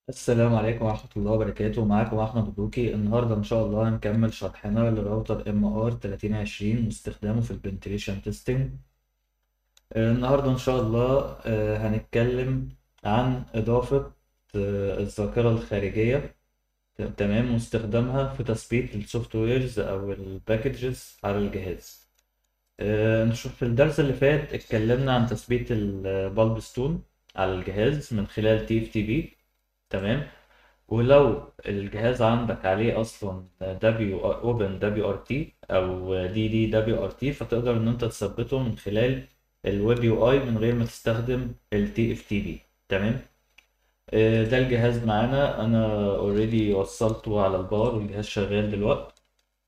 السلام عليكم ورحمة الله وبركاته معاكم أحمد مبروكي النهاردة إن شاء الله هنكمل شرحنا لراوتر ام ار 3020 واستخدامه في البنتريشن تيستنج النهاردة إن شاء الله آه، هنتكلم عن إضافة آه، الذاكرة الخارجية تمام واستخدامها في تثبيت السوفت ويرز أو الباكجز على الجهاز آه، نشوف في الدرس اللي فات اتكلمنا عن تثبيت البالب ستون على الجهاز من خلال تي اف تي بي تمام ولو الجهاز عندك عليه اصلا دبليو اوبن دبليو ار تي او دي دي دبليو ار تي فتقدر ان انت تثبته من خلال الويب يو اي من غير ما تستخدم التي اف تي بي تمام آه، ده الجهاز معانا انا اوريدي وصلته على البار والجهاز شغال دلوقتي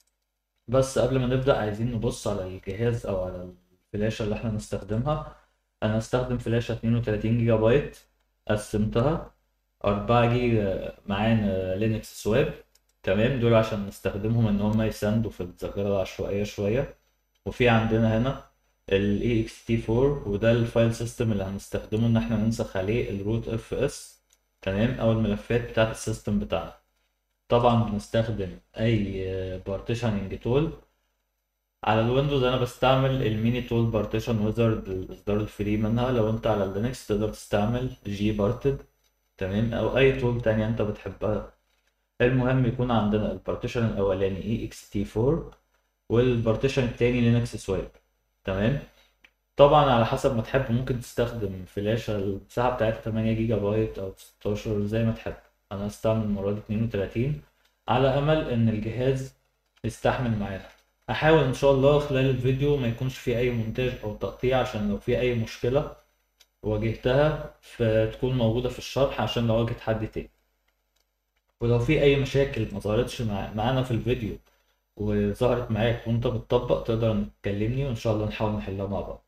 بس قبل ما نبدأ عايزين نبص على الجهاز او على الفلاشة اللي احنا هنستخدمها انا هستخدم فلاشة 32 جيجا بايت قسمتها 4 جيجا معانا لينكس سواب تمام دول عشان نستخدمهم ان هم يساندوا في الذاكرة العشوائية شوية وفي عندنا هنا ال ext4 وده الفايل سيستم اللي هنستخدمه ان احنا ننسخ عليه الروت اف اس تمام او الملفات بتاعت السيستم بتاعنا طبعا بنستخدم اي بارتيشننج تول على الويندوز انا بستعمل الميني تول بارتيشن ويزارد الاصدار الفري منها لو انت على اللينكس تقدر تستعمل جي بارتد تمام او اي تول تانية انت بتحبها المهم يكون عندنا البارتيشن الاولاني اي اكس تي 4 والبارتيشن التاني لينكس سواب تمام طبعا على حسب ما تحب ممكن تستخدم فلاشة المساحة بتاعتها 8 جيجا بايت او 16 زي ما تحب انا هستعمل المرة دي 32 على امل ان الجهاز يستحمل معانا احاول ان شاء الله خلال الفيديو ما يكونش فيه اي مونتاج او تقطيع عشان لو في اي مشكلة واجهتها فتكون موجودة في الشرح عشان لو واجهت حد تاني ولو في اي مشاكل ما ظهرتش مع... معانا في الفيديو وظهرت معاك وانت بتطبق تقدر تكلمني وان شاء الله نحاول نحلها مع بعض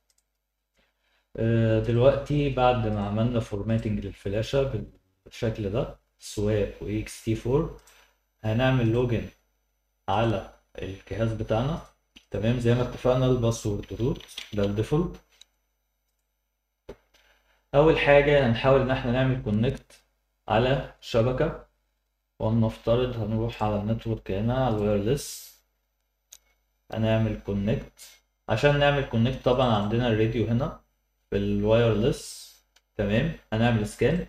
آه، دلوقتي بعد ما عملنا فورماتنج للفلاشة بالشكل ده سواب و ext4 هنعمل لوجن على الجهاز بتاعنا تمام زي ما اتفقنا الباسورد روت ده الديفولت اول حاجة هنحاول ان احنا نعمل كونكت على شبكة ولنفترض هنروح على النتورك هنا على الوايرلس هنعمل كونكت عشان نعمل كونكت طبعا عندنا الراديو هنا في الوايرلس تمام هنعمل سكان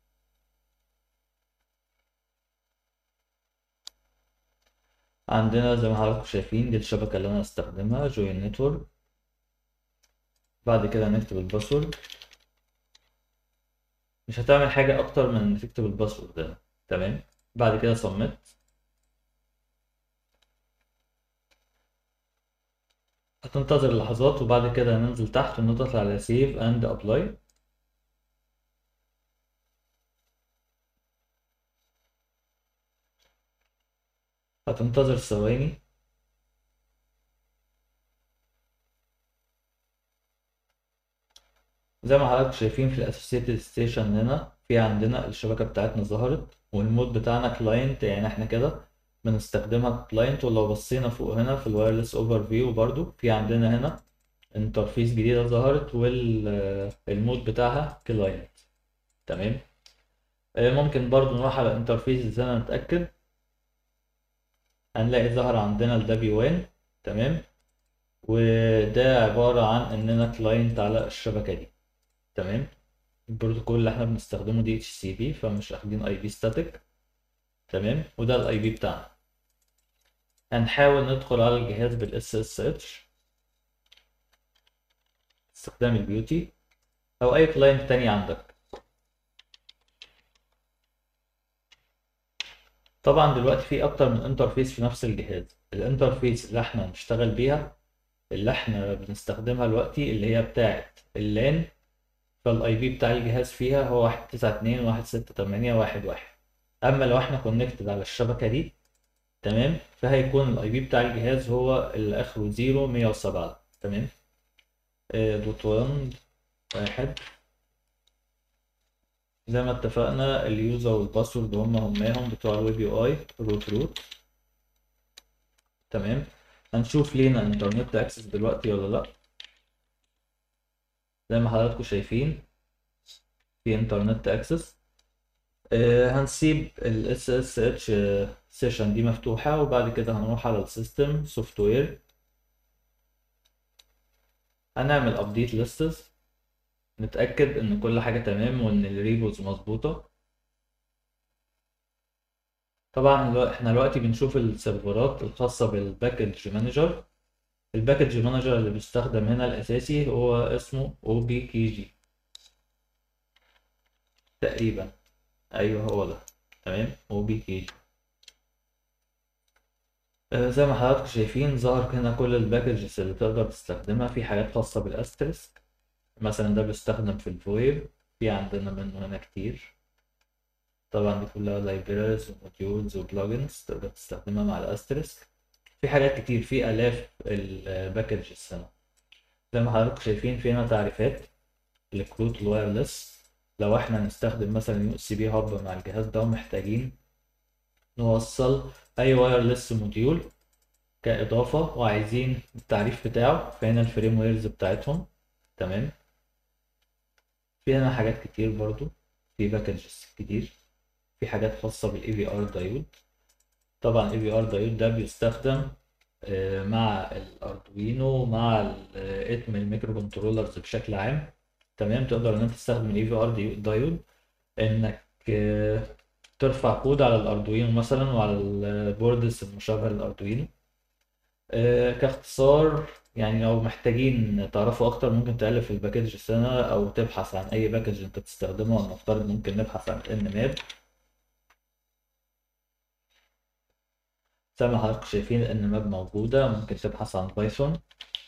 عندنا زي ما حضراتكم شايفين دي الشبكة اللي انا هستخدمها جوين نتورك بعد كده نكتب الباسورد مش هتعمل حاجة أكتر من إنك تكتب الباسورد ده تمام بعد كده سبميت هتنتظر لحظات وبعد كده هننزل تحت ونضغط على سيف اند ابلاي هتنتظر ثواني زي ما حضراتكم شايفين في الاسوسيتد ستيشن هنا في عندنا الشبكة بتاعتنا ظهرت والمود بتاعنا كلاينت يعني احنا كده بنستخدمها كلاينت ولو بصينا فوق هنا في الوايرلس اوفر فيو برضو في عندنا هنا انترفيس جديدة ظهرت والمود بتاعها كلاينت تمام آه، ممكن برضو نروح على انترفيس ازاي نتأكد هنلاقي ظهر عندنا ال W1 تمام وده عبارة عن اننا كلاينت على الشبكة دي تمام البروتوكول اللي احنا بنستخدمه دي اتش سي بي فمش اخدين اي بي ستاتيك تمام وده الاي بي بتاعنا هنحاول ندخل على الجهاز بالاس اس اتش استخدام البيوتي او اي كلاينت تاني عندك طبعا دلوقتي في اكتر من انترفيس في نفس الجهاز الانترفيس اللي احنا هنشتغل بيها اللي احنا بنستخدمها دلوقتي اللي هي بتاعه اللان فالاي بي بتاع الجهاز فيها هو واحد تسعة اتنين واحد ستة تمانية واحد واحد اما لو احنا كونكتد على الشبكة دي تمام فهيكون الاي بي بتاع الجهاز هو اللي اخره زيرو مية وسبعة تمام آه، دوت وان واحد زي ما اتفقنا اليوزر والباسورد هم هماهم بتوع الويب يو اي روت روت تمام هنشوف لينا انترنت اكسس دلوقتي ولا لا زي ما حضراتكم شايفين في انترنت اكسس آه، هنسيب ال SSH سيشن دي مفتوحة وبعد كده هنروح على السيستم سوفت وير هنعمل ابديت ليستس نتأكد ان كل حاجة تمام وان الريبوز مظبوطة طبعا الو- احنا دلوقتي بنشوف السيرفرات الخاصة بالباكج مانجر الباكج مانجر اللي بيستخدم هنا الاساسي هو اسمه OPKG تقريبا ايوه هو ده تمام OPKG آه، زي ما حضراتكم شايفين ظهر هنا كل الباكجز اللي تقدر تستخدمها في حاجات خاصة بالاسترسك مثلا ده بيستخدم في الفويب في عندنا منه هنا كتير طبعا دي كلها لايبريز وموديولز وبلجنز تقدر تستخدمها مع الاسترسك في حاجات كتير في آلاف الباكجز هنا زي ما حضراتكم شايفين في هنا تعريفات لكروت الوايرلس لو احنا نستخدم مثلا يو اس بي هاب مع الجهاز ده ومحتاجين نوصل اي وايرلس موديول كإضافة وعايزين التعريف بتاعه فهنا الفريم ويرز بتاعتهم تمام في هنا حاجات كتير برضو في باكجز كتير في حاجات خاصة بالاي في ار دايود طبعا الاي في ار دايود ده بيستخدم آه، مع الاردوينو مع ال من الميكرو كنترولرز بشكل عام تمام تقدر ان انت تستخدم الاي في ار دايود انك آه، ترفع كود على الاردوينو مثلا وعلى البوردز المشابهة للاردوينو آه، كاختصار يعني لو محتاجين تعرفوا اكتر ممكن تقلب في الباكج السنة او تبحث عن اي باكج انت بتستخدمه ونفترض ممكن نبحث عن ان ماب زي ما حضراتكم شايفين ان ماب موجودة ممكن تبحث عن بايثون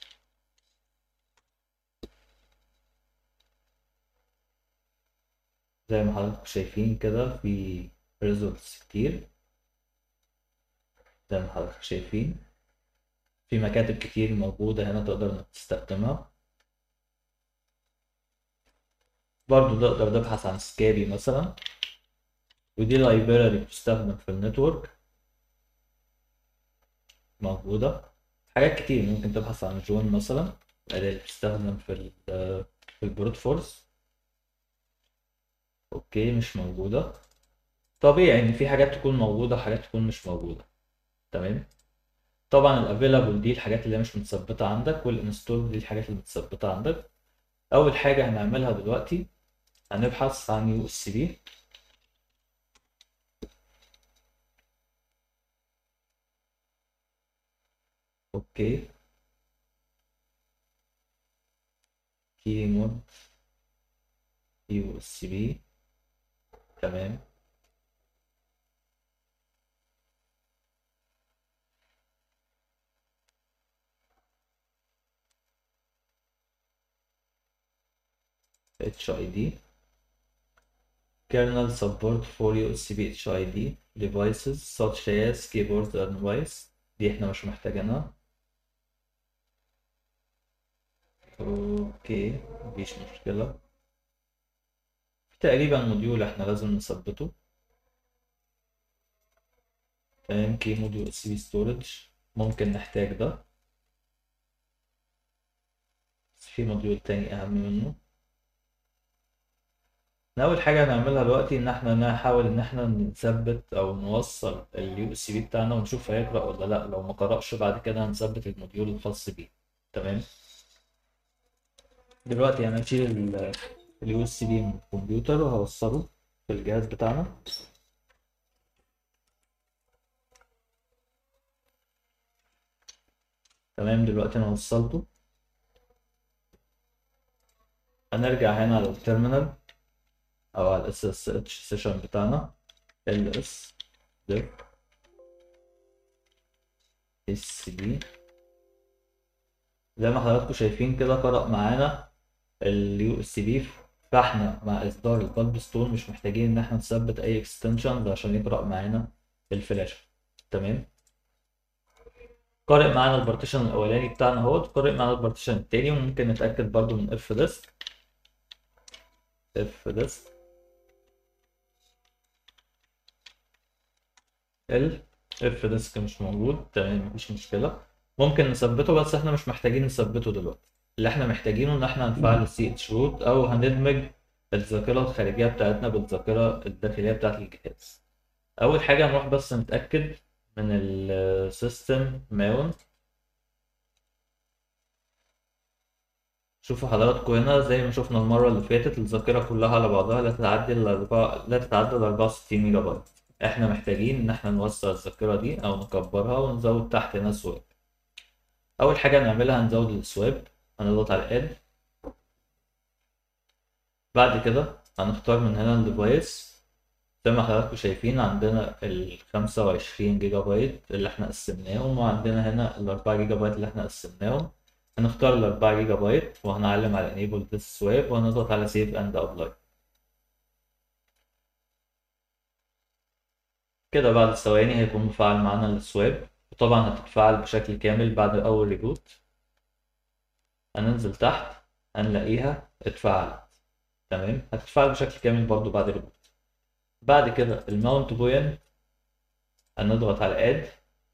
زي ما حضراتكم شايفين كده في ريزولتس كتير زي ما حضراتكم شايفين في مكاتب كتير موجودة هنا تقدر انك تستخدمها برضو تقدر تبحث عن سكابي مثلا ودي لايبراري بتستخدم في النتورك موجودة حاجات كتير ممكن تبحث عن جون مثلا اللي بتستخدم في ال في البروت فورس اوكي مش موجودة طبيعي ان في حاجات تكون موجودة وحاجات تكون مش موجودة تمام طبعا الافيلابل دي الحاجات اللي هي مش متثبتة عندك والانستول دي الحاجات اللي متثبتة عندك اول حاجة هنعملها دلوقتي هنبحث عن يو اس بي اوكي كي مود يو اس بي تمام اتش اي دي kernel support for USB HID devices such as keyboard and mouse دي احنا مش محتاجينها اوكي مفيش مشكلة في تقريبا موديول احنا لازم نثبته تمام كي مود يو اس بي ستورج ممكن نحتاج ده بس في موديول تاني اهم منه إحنا اول حاجه هنعملها دلوقتي ان احنا نحاول ان احنا نثبت او نوصل اليو اس بي بتاعنا ونشوف هيقرا ولا لا لو ما قراش بعد كده هنثبت الموديول الخاص بيه تمام دلوقتي انا هشيل اليو اس بي من الكمبيوتر وهوصله في الجهاز بتاعنا تمام دلوقتي انا وصلته هنرجع هنا على التيرمينال او على الاس اس اتش سيشن بتاعنا ال اس ديف اس بي زي ما حضراتكم شايفين كده قرأ معانا اليو اس بي فاحنا مع اصدار البالب ستون مش محتاجين ان احنا نثبت اي اكستنشن عشان يقرأ معانا الفلاشه تمام قارئ معانا البارتيشن الاولاني بتاعنا اهوت قارئ معانا البارتيشن التاني وممكن نتاكد برضو من اف ديسك اف ديسك ال اف ديسك مش موجود تمام مفيش مشكله ممكن نثبته بس احنا مش محتاجين نثبته دلوقتي اللي احنا محتاجينه ان احنا هنفعل السي اتش روت او هندمج الذاكرة الخارجية بتاعتنا بالذاكرة الداخلية بتاعت الجهاز أول حاجة نروح بس نتأكد من السيستم ماونت شوفوا حضراتكم هنا زي ما شفنا المرة اللي فاتت الذاكرة كلها على بعضها لا تتعدي الأربعة لا تتعدى الأربعة وستين ميجا بايت احنا محتاجين إن احنا نوسع الذاكرة دي أو نكبرها ونزود تحت هنا سواب أول حاجة نعملها هنزود السواب هنضغط على اد بعد كده هنختار من هنا الديفايس زي ما حضراتكم شايفين عندنا ال 25 جيجا بايت اللي احنا قسمناهم وعندنا هنا ال 4 جيجا بايت اللي احنا قسمناهم هنختار ال 4 جيجا بايت وهنعلم على enable this swap وهنضغط على save and apply كده بعد ثواني هيكون مفعل معانا السواب وطبعا هتتفعل بشكل كامل بعد اول ريبوت هننزل تحت هنلاقيها اتفعلت تمام هتتفعل بشكل كامل برضو بعد ريبوت بعد كده الماونت بوينت هنضغط على اد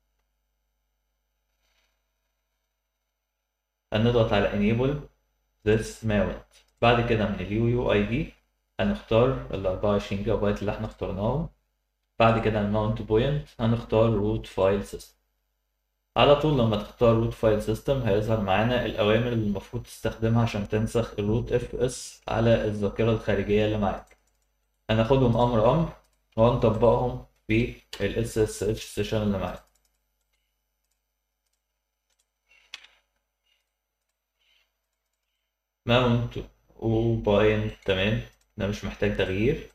هنضغط على enable this mount بعد كده من اليو يو اي دي هنختار ال 24 جيجا بايت اللي احنا اخترناهم بعد كده الماونت بوينت هنختار روت فايل سيستم على طول لما تختار روت فايل سيستم هيظهر معانا الأوامر اللي المفروض تستخدمها عشان تنسخ الروت اف اس على الذاكرة الخارجية اللي معاك هناخدهم أمر أمر وهنطبقهم في ال SSH سيشن اللي معاك ماونت وباين تمام ده مش محتاج تغيير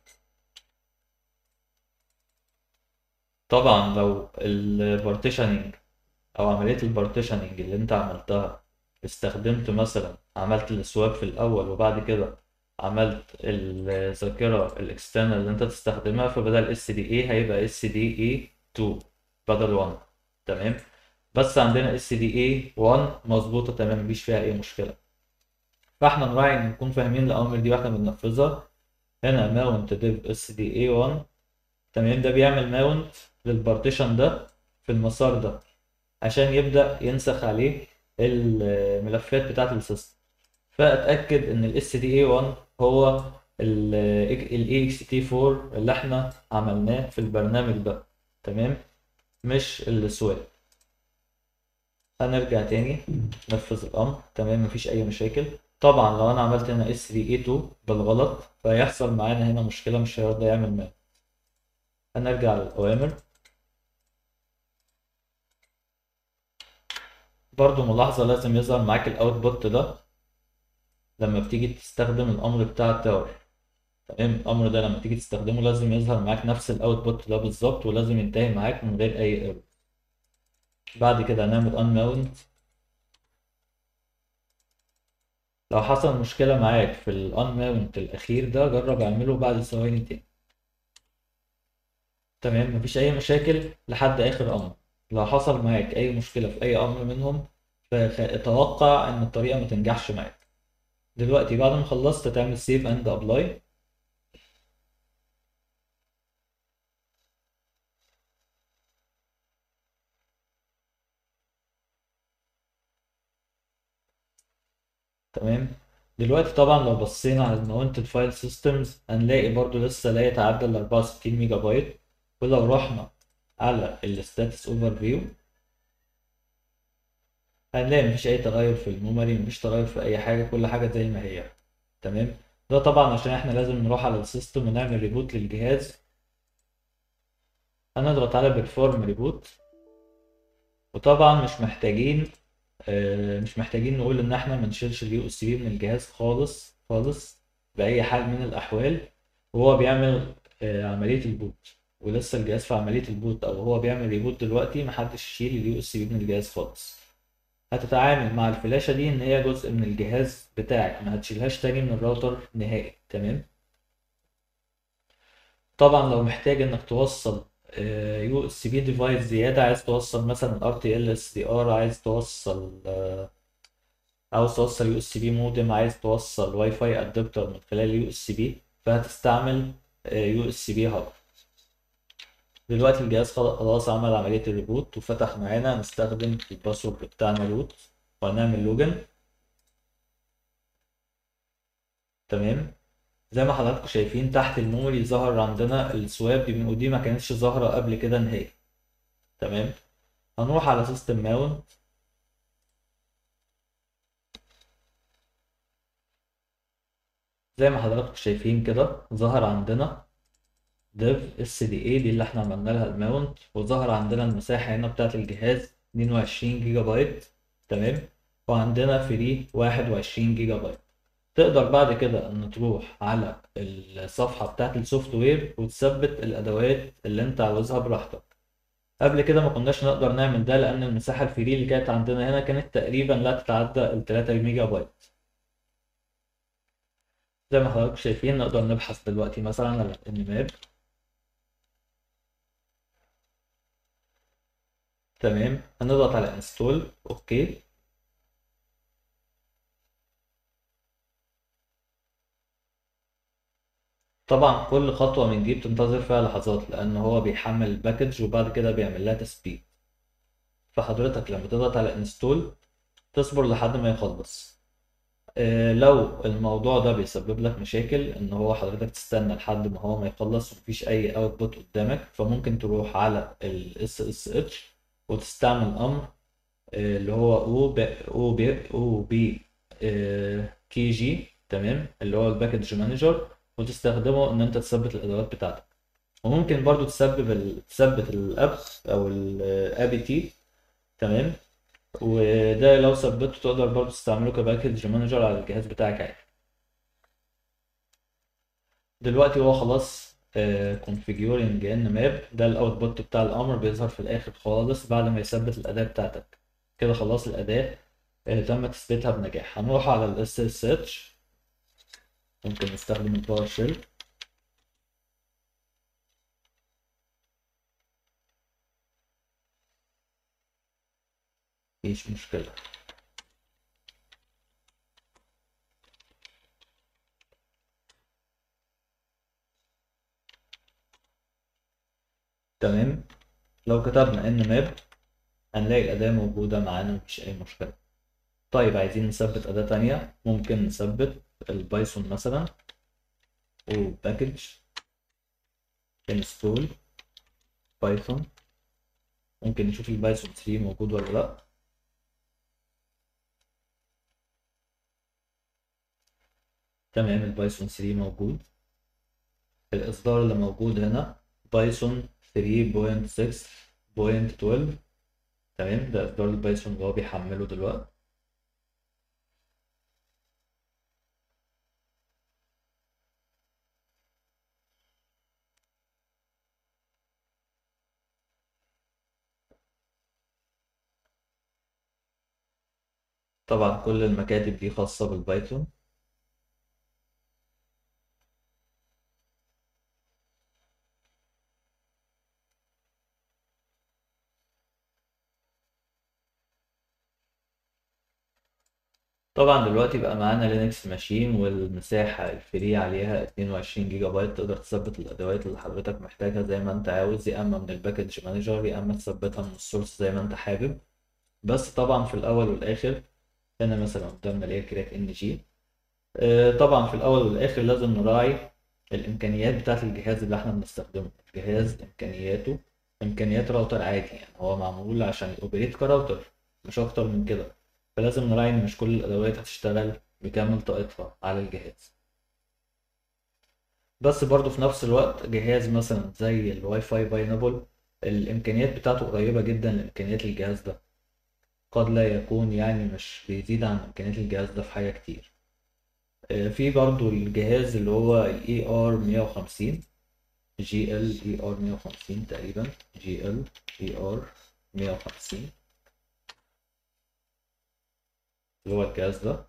طبعا لو البارتيشننج او عملية البارتيشننج اللي انت عملتها استخدمت مثلا عملت السواب في الاول وبعد كده عملت الذاكرة الاكسترنال اللي انت تستخدمها فبدل اس دي اي هيبقى اس دي اي 2 بدل 1 تمام بس عندنا اس دي اي 1 مظبوطة تمام مفيش فيها اي مشكلة فاحنا نراعي ان نكون فاهمين الاوامر دي واحنا بننفذها هنا ماونت ديف اس دي اي 1 تمام ده بيعمل ماونت للبارتيشن ده في المسار ده عشان يبدأ ينسخ عليه الملفات بتاعة السيستم فأتأكد إن ال SDA1 هو ال EXT4 اللي احنا عملناه في البرنامج ده تمام مش السواب هنرجع تاني نفذ الأمر تمام مفيش أي مشاكل طبعا لو أنا عملت هنا S3A2 بالغلط فهيحصل معانا هنا مشكلة مش هيرضى يعمل ماب هنرجع للأوامر برضو ملاحظة لازم يظهر معاك الاوتبوت ده لما بتيجي تستخدم الامر بتاع التاور تمام الامر ده لما تيجي تستخدمه لازم يظهر معاك نفس الاوتبوت ده بالظبط ولازم ينتهي معاك من غير اي ايرور بعد كده هنعمل unmount لو حصل مشكلة معاك في الانماونت الأخير ده جرب اعمله بعد ثواني تاني تمام مفيش أي مشاكل لحد آخر أمر لو حصل معاك أي مشكلة في أي أمر منهم فتوقع إن الطريقة ما تنجحش معاك دلوقتي بعد ما خلصت تعمل سيف أند أبلاي تمام دلوقتي طبعا لو بصينا على الماونتد فايل سيستمز هنلاقي برضو لسه لا يتعدى ال 64 ميجا بايت ولو رحنا على الستاتس اوفر فيو هنلاقي مفيش اي تغير في الميموري مفيش تغير في اي حاجه كل حاجه زي ما هي تمام ده طبعا عشان احنا لازم نروح على السيستم ونعمل ريبوت للجهاز هنضغط على بيرفورم ريبوت وطبعا مش محتاجين آه، مش محتاجين نقول ان احنا ما نشيلش اليو اس بي من الجهاز خالص خالص باي حال من الاحوال وهو بيعمل آه، عمليه البوت ولسه الجهاز في عمليه البوت او هو بيعمل ريبوت دلوقتي محدش يشيل اليو اس بي من الجهاز خالص هتتعامل مع الفلاشة دي إن هي جزء من الجهاز بتاعك ما هتشيلهاش تاني من الراوتر نهائي تمام طبعا لو محتاج إنك توصل يو اس بي ديفايس زيادة عايز توصل مثلا ار تي ال اس دي ار عايز توصل آه، عاوز توصل يو اس بي مودم عايز توصل واي فاي ادابتر من خلال يو اس بي فهتستعمل يو اس بي هاب دلوقتي الجهاز خلاص عمل عملية الريبوت وفتح معانا هنستخدم الباسورد بتاعنا روت وهنعمل لوجن تمام زي ما حضراتكم شايفين تحت الميموري ظهر عندنا السواب دي ودي ما كانتش ظاهرة قبل كده نهائي تمام هنروح على سيستم ماونت زي ما حضراتكم شايفين كده ظهر عندنا div SDA دي اللي احنا عملنا لها الماونت وظهر عندنا المساحة هنا بتاعت الجهاز 22 جيجا بايت تمام وعندنا فري 21 جيجا بايت تقدر بعد كده ان تروح على الصفحة بتاعت السوفت وير وتثبت الادوات اللي انت عاوزها براحتك قبل كده ما كناش نقدر نعمل ده لان المساحة الفري اللي كانت عندنا هنا كانت تقريبا لا تتعدى ال 3 ميجا بايت زي ما حضراتكم شايفين نقدر نبحث دلوقتي مثلا على الانماب تمام هنضغط على انستول اوكي طبعا كل خطوة من دي بتنتظر فيها لحظات لان هو بيحمل الباكج وبعد كده بيعمل لها تثبيت فحضرتك لما تضغط على انستول تصبر لحد ما يخلص آه، لو الموضوع ده بيسبب لك مشاكل ان هو حضرتك تستنى لحد ما هو ما يخلص ومفيش اي اوتبوت قدامك فممكن تروح على ال SSH وتستعمل امر آه، اللي هو او ب او ب او بي كي جي تمام اللي هو الباكج مانجر وتستخدمه ان انت تثبت الادوات بتاعتك وممكن برضو تسبب ال... تثبت الاب او الابي تي تمام وده لو ثبته تقدر برضو تستعمله كباكج مانجر على الجهاز بتاعك عادي دلوقتي هو خلاص configuring ان ماب ده الاوتبوت بتاع الامر بيظهر في الاخر خالص بعد ما يثبت الاداة بتاعتك كده خلاص الاداة آه، تم تثبيتها بنجاح هنروح على ال SSH ممكن نستخدم الباور شيل مفيش مشكلة تمام لو كتبنا ان ماب هنلاقي الأداة موجودة معانا مفيش أي مشكلة طيب عايزين نثبت أداة تانية ممكن نثبت البايثون مثلا وباكج انستول بايثون ممكن نشوف البايثون 3 موجود ولا لأ تمام البايثون 3 موجود الإصدار اللي موجود هنا بايثون 3.6.12 تمام ده إصدار البايثون اللي هو بيحمله دلوقتي طبعا كل المكاتب دي خاصة بالبايثون طبعا دلوقتي بقى معانا لينكس ماشين والمساحة الفري عليها 22 جيجا بايت تقدر تثبت الأدوات اللي حضرتك محتاجها زي ما انت عاوز يا إما من الباكج مانجر يا إما تثبتها من السورس زي ما انت حابب بس طبعا في الأول والآخر هنا مثلا قدامنا اللي هي كراك ان جي طبعا في الأول والآخر لازم نراعي الإمكانيات بتاعة الجهاز اللي احنا بنستخدمه الجهاز إمكانياته إمكانيات راوتر عادي يعني هو معمول عشان يوبريت كراوتر مش أكتر من كده فلازم نراعي إن مش كل الأدوات هتشتغل بكامل طاقتها على الجهاز بس برضه في نفس الوقت جهاز مثلا زي الواي فاي باينابل الإمكانيات بتاعته قريبة جدا لإمكانيات الجهاز ده قد لا يكون يعني مش بيزيد عن إمكانيات الجهاز ده في حاجة كتير آه، في برضو الجهاز اللي هو ال ER 150 جي ال ER 150 تقريبا جي ال ER 150 اللي هو الجهاز ده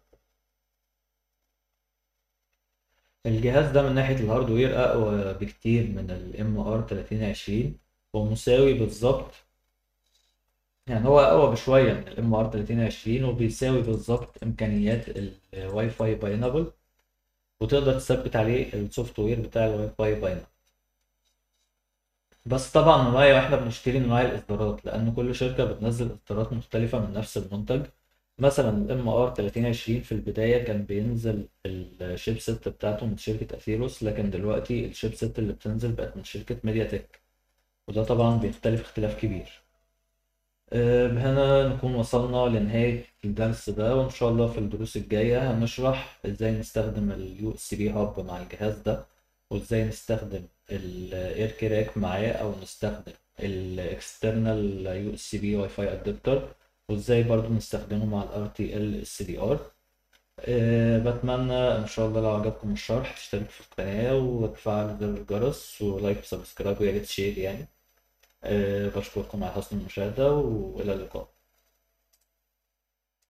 الجهاز ده من ناحية الهاردوير أقوى بكتير من ال MR 3020 ومساوي بالظبط يعني هو أقوى بشوية من ال MR 3020 وبيساوي بالظبط إمكانيات الواي فاي باينابل وتقدر تثبت عليه السوفت وير بتاع الواي فاي باينابل بس طبعا نراعي واحنا بنشتري نراعي الإصدارات لأن كل شركة بتنزل إصدارات مختلفة من نفس المنتج مثلا الام ار 3020 في البداية كان بينزل الشيب ست بتاعته من شركة اثيروس لكن دلوقتي الشيب ست اللي بتنزل بقت من شركة ميديا تك وده طبعا بيختلف اختلاف كبير آه، بهنا نكون وصلنا لنهاية الدرس ده وإن شاء الله في الدروس الجاية هنشرح إزاي نستخدم ال USB هاب مع الجهاز ده وإزاي نستخدم ال Air Crack معاه أو نستخدم ال External USB Wi-Fi Adapter وإزاي برضو نستخدمه مع ال RTL SDR أه بتمنى إن شاء الله لو عجبكم الشرح تشترك في القناة وتفعل زر الجرس ولايك وسبسكرايب ويا ريت شير يعني أه بشكركم على حسن المشاهدة وإلى اللقاء